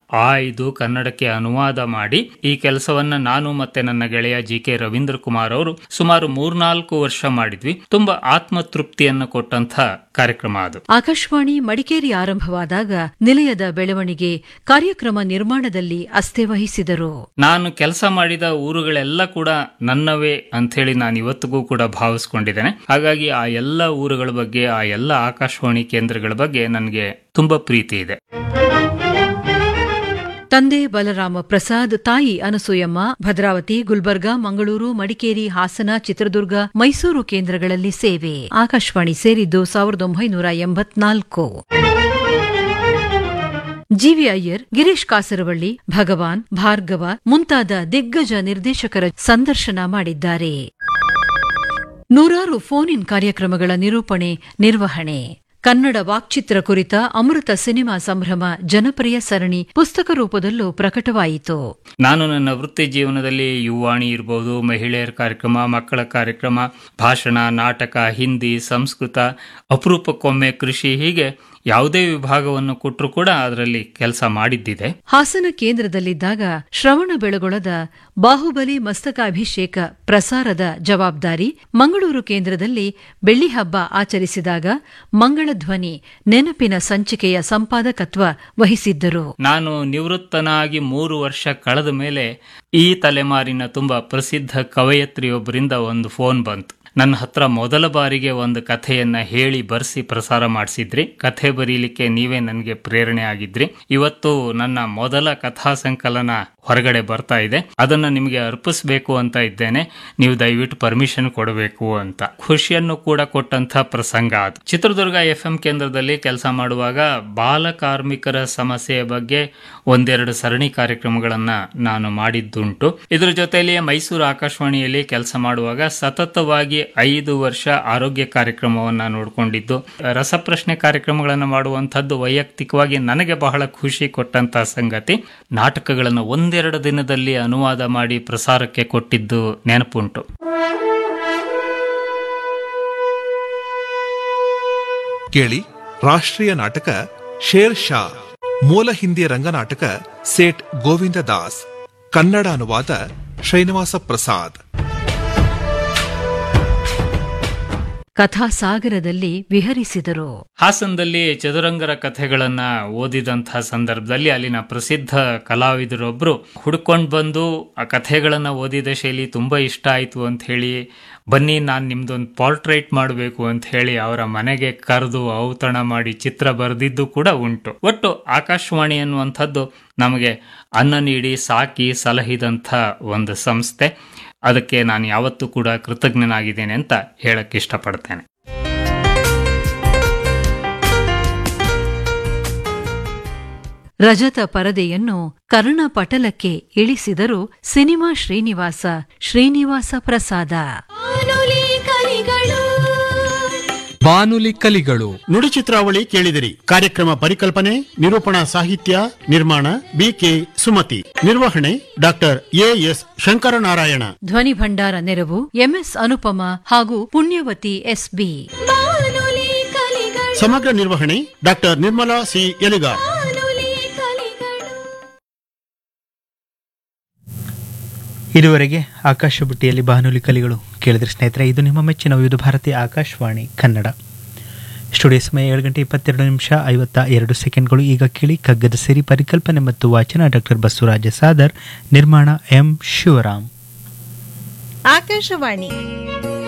ಆಯ್ದು ಕನ್ನಡಕ್ಕೆ ಅನುವಾದ ಮಾಡಿ ಈ ಕೆಲಸವನ್ನ ನಾನು ಮತ್ತೆ ನನ್ನ ಗೆಳೆಯ ಜಿ ಕೆ ರವೀಂದ್ರ ಕುಮಾರ್ ಅವರು ಸುಮಾರು ಮೂರ್ನಾಲ್ಕು ವರ್ಷ ಮಾಡಿದ್ವಿ ತುಂಬಾ ಆತ್ಮತೃಪ್ತಿಯನ್ನು ಕೊಟ್ಟಂತ ಕಾರ್ಯಕ್ರಮ ಅದು ಆಕಾಶವಾಣಿ ಮಡಿಕೇರಿ ಆರಂಭವಾದಾಗ ನಿಲಯದ ಬೆಳವಣಿಗೆ ಕಾರ್ಯಕ್ರಮ ನಿರ್ಮಾಣದಲ್ಲಿ ಅಸ್ಥೆ ವಹಿಸಿದರು ನಾನು ಕೆಲಸ ಮಾಡಿದ ಊರುಗಳೆಲ್ಲ ಕೂಡ ನನ್ನವೇ ಅಂಥೇಳಿ ನಾನು ಇವತ್ತಿಗೂ ಕೂಡ ಭಾವಿಸ್ಕೊಂಡಿದ್ದೇನೆ ಹಾಗಾಗಿ ಆ ಎಲ್ಲ ಊರುಗಳ ಬಗ್ಗೆ ಆ ಎಲ್ಲ ಆಕಾಶವಾಣಿ ಕೇಂದ್ರಗಳ ಬಗ್ಗೆ ನನಗೆ ತುಂಬಾ ಪ್ರೀತಿ ಇದೆ ತಂದೆ ಬಲರಾಮ ಪ್ರಸಾದ್ ತಾಯಿ ಅನಸೂಯಮ್ಮ ಭದ್ರಾವತಿ ಗುಲ್ಬರ್ಗಾ ಮಂಗಳೂರು ಮಡಿಕೇರಿ ಹಾಸನ ಚಿತ್ರದುರ್ಗ ಮೈಸೂರು ಕೇಂದ್ರಗಳಲ್ಲಿ ಸೇವೆ ಆಕಾಶವಾಣಿ ಸೇರಿದ್ದು ಸಾವಿರದ ಒಂಬೈನೂರ ಎಂಬತ್ನಾಲ್ಕು ಜಿವಿ ಅಯ್ಯರ್ ಗಿರೀಶ್ ಕಾಸರವಳ್ಳಿ ಭಗವಾನ್ ಭಾರ್ಗವ ಮುಂತಾದ ದಿಗ್ಗಜ ನಿರ್ದೇಶಕರ ಸಂದರ್ಶನ ಮಾಡಿದ್ದಾರೆ ನೂರಾರು ಫೋನ್ ಇನ್ ಕಾರ್ಯಕ್ರಮಗಳ ನಿರೂಪಣೆ ನಿರ್ವಹಣೆ ಕನ್ನಡ ವಾಕ್ಚಿತ್ರ ಕುರಿತ ಅಮೃತ ಸಿನಿಮಾ ಸಂಭ್ರಮ ಜನಪ್ರಿಯ ಸರಣಿ ಪುಸ್ತಕ ರೂಪದಲ್ಲೂ ಪ್ರಕಟವಾಯಿತು ನಾನು ನನ್ನ ವೃತ್ತಿ ಜೀವನದಲ್ಲಿ ಯುವಾಣಿ ಇರಬಹುದು ಮಹಿಳೆಯರ ಕಾರ್ಯಕ್ರಮ ಮಕ್ಕಳ ಕಾರ್ಯಕ್ರಮ ಭಾಷಣ ನಾಟಕ ಹಿಂದಿ ಸಂಸ್ಕೃತ ಅಪರೂಪಕ್ಕೊಮ್ಮೆ ಕೃಷಿ ಹೀಗೆ ಯಾವುದೇ ವಿಭಾಗವನ್ನು ಕೊಟ್ಟರು ಕೂಡ ಅದರಲ್ಲಿ ಕೆಲಸ ಮಾಡಿದ್ದಿದೆ ಹಾಸನ ಕೇಂದ್ರದಲ್ಲಿದ್ದಾಗ ಶ್ರವಣ ಬೆಳಗೊಳದ ಬಾಹುಬಲಿ ಮಸ್ತಕಾಭಿಷೇಕ ಪ್ರಸಾರದ ಜವಾಬ್ದಾರಿ ಮಂಗಳೂರು ಕೇಂದ್ರದಲ್ಲಿ ಬೆಳ್ಳಿ ಹಬ್ಬ ಆಚರಿಸಿದಾಗ ಮಂಗಳಧ್ವನಿ ನೆನಪಿನ ಸಂಚಿಕೆಯ ಸಂಪಾದಕತ್ವ ವಹಿಸಿದ್ದರು ನಾನು ನಿವೃತ್ತನಾಗಿ ಮೂರು ವರ್ಷ ಕಳೆದ ಮೇಲೆ ಈ ತಲೆಮಾರಿನ ತುಂಬಾ ಪ್ರಸಿದ್ಧ ಕವಯತ್ರಿಯೊಬ್ಬರಿಂದ ಒಂದು ಫೋನ್ ಬಂತು ನನ್ನ ಹತ್ರ ಮೊದಲ ಬಾರಿಗೆ ಒಂದು ಕಥೆಯನ್ನ ಹೇಳಿ ಬರ್ಸಿ ಪ್ರಸಾರ ಮಾಡಿಸಿದ್ರಿ ಕಥೆ ಬರೀಲಿಕ್ಕೆ ನೀವೇ ನನಗೆ ಪ್ರೇರಣೆ ಆಗಿದ್ರಿ ಇವತ್ತು ನನ್ನ ಮೊದಲ ಕಥಾ ಸಂಕಲನ ಹೊರಗಡೆ ಬರ್ತಾ ಇದೆ ಅದನ್ನ ನಿಮಗೆ ಅರ್ಪಿಸಬೇಕು ಅಂತ ಇದ್ದೇನೆ ನೀವು ದಯವಿಟ್ಟು ಪರ್ಮಿಷನ್ ಕೊಡಬೇಕು ಅಂತ ಖುಷಿಯನ್ನು ಕೂಡ ಕೊಟ್ಟಂತ ಪ್ರಸಂಗ ಅದು ಚಿತ್ರದುರ್ಗ ಎಫ್ ಎಂ ಕೇಂದ್ರದಲ್ಲಿ ಕೆಲಸ ಮಾಡುವಾಗ ಬಾಲ ಕಾರ್ಮಿಕರ ಸಮಸ್ಯೆಯ ಬಗ್ಗೆ ಒಂದೆರಡು ಸರಣಿ ಕಾರ್ಯಕ್ರಮಗಳನ್ನ ನಾನು ಮಾಡಿದ್ದುಂಟು ಇದ್ರ ಜೊತೆಯಲ್ಲಿ ಮೈಸೂರು ಆಕಾಶವಾಣಿಯಲ್ಲಿ ಕೆಲಸ ಮಾಡುವಾಗ ಸತತವಾಗಿ ಐದು ವರ್ಷ ಆರೋಗ್ಯ ಕಾರ್ಯಕ್ರಮವನ್ನ ನೋಡಿಕೊಂಡಿದ್ದು ರಸಪ್ರಶ್ನೆ ಕಾರ್ಯಕ್ರಮಗಳನ್ನು ಮಾಡುವಂತಹದ್ದು ವೈಯಕ್ತಿಕವಾಗಿ ನನಗೆ ಬಹಳ ಖುಷಿ ಕೊಟ್ಟಂತ ಸಂಗತಿ ನಾಟಕಗಳನ್ನು ಒಂದೆರಡು ದಿನದಲ್ಲಿ ಅನುವಾದ ಮಾಡಿ ಪ್ರಸಾರಕ್ಕೆ ಕೊಟ್ಟಿದ್ದು ನೆನಪುಂಟು ಕೇಳಿ ರಾಷ್ಟ್ರೀಯ ನಾಟಕ ಶೇರ್ ಶಾ ಮೂಲ ಹಿಂದಿ ರಂಗನಾಟಕ ಸೇಠ್ ಗೋವಿಂದ ದಾಸ್ ಕನ್ನಡ ಅನುವಾದ ಶ್ರೀನಿವಾಸ ಪ್ರಸಾದ್ ಕಥಾಸಾಗರದಲ್ಲಿ ವಿಹರಿಸಿದರು ಹಾಸನದಲ್ಲಿ ಚದುರಂಗರ ಕಥೆಗಳನ್ನ ಓದಿದಂತಹ ಸಂದರ್ಭದಲ್ಲಿ ಅಲ್ಲಿನ ಪ್ರಸಿದ್ಧ ಕಲಾವಿದರೊಬ್ರು ಹುಡ್ಕೊಂಡು ಬಂದು ಆ ಕಥೆಗಳನ್ನ ಓದಿದ ಶೈಲಿ ತುಂಬಾ ಇಷ್ಟ ಆಯ್ತು ಅಂತ ಹೇಳಿ ಬನ್ನಿ ನಾನು ನಿಮ್ದೊಂದು ಪಾರ್ಟ್ರೇಟ್ ಮಾಡಬೇಕು ಅಂತ ಹೇಳಿ ಅವರ ಮನೆಗೆ ಕರೆದು ಔತಣ ಮಾಡಿ ಚಿತ್ರ ಬರೆದಿದ್ದು ಕೂಡ ಉಂಟು ಒಟ್ಟು ಆಕಾಶವಾಣಿ ಅನ್ನುವಂಥದ್ದು ನಮಗೆ ಅನ್ನ ನೀಡಿ ಸಾಕಿ ಸಲಹಿದಂಥ ಒಂದು ಸಂಸ್ಥೆ ಅದಕ್ಕೆ ನಾನು ಯಾವತ್ತೂ ಕೂಡ ಕೃತಜ್ಞನಾಗಿದ್ದೇನೆ ಅಂತ ಹೇಳಕ್ ಇಷ್ಟಪಡ್ತೇನೆ ರಜತ ಪರದೆಯನ್ನು ಕರ್ಣಪಟಲಕ್ಕೆ ಇಳಿಸಿದರು ಸಿನಿಮಾ ಶ್ರೀನಿವಾಸ ಶ್ರೀನಿವಾಸ ಪ್ರಸಾದ ಬಾನುಲಿ ಕಲಿಗಳು ನುಡಿ ಚಿತ್ರಾವಳಿ ಕೇಳಿದಿರಿ ಕಾರ್ಯಕ್ರಮ ಪರಿಕಲ್ಪನೆ ನಿರೂಪಣಾ ಸಾಹಿತ್ಯ ನಿರ್ಮಾಣ ಬಿಕೆ ಸುಮತಿ ನಿರ್ವಹಣೆ ಡಾಕ್ಟರ್ ಎಎಸ್ ಶಂಕರನಾರಾಯಣ ಧ್ವನಿ ಭಂಡಾರ ನೆರವು ಎಂಎಸ್ ಅನುಪಮ ಹಾಗೂ ಪುಣ್ಯವತಿ ಎಸ್ಬಿ ಸಮಗ್ರ ನಿರ್ವಹಣೆ ಡಾಕ್ಟರ್ ನಿರ್ಮಲಾ ಸಿ ಎಲಿಗಾರ್ ಇದುವರೆಗೆ ಆಕಾಶ ಬುಟ್ಟಿಯಲ್ಲಿ ಬಾನುಲಿ ಕಲಿಗಳು ಕೇಳಿದ್ರೆ ಸ್ನೇಹಿತರೆ ಇದು ನಿಮ್ಮ ಮೆಚ್ಚಿನ ವಿವಿಧ ಭಾರತಿ ಆಕಾಶವಾಣಿ ಕನ್ನಡ ಸ್ಟುಡಿಯೋ ಸಮಯ ಏಳು ಗಂಟೆ ಇಪ್ಪತ್ತೆರಡು ನಿಮಿಷ ಐವತ್ತ ಎರಡು ಸೆಕೆಂಡ್ಗಳು ಈಗ ಕೇಳಿ ಕಗ್ಗದ ಸಿರಿ ಪರಿಕಲ್ಪನೆ ಮತ್ತು ವಾಚನ ಡಾಕ್ಟರ್ ಬಸವರಾಜ ಸಾದರ್ ನಿರ್ಮಾಣ ಎಂ ಶಿವರಾಮ್ ಆಕಾಶವಾಣಿ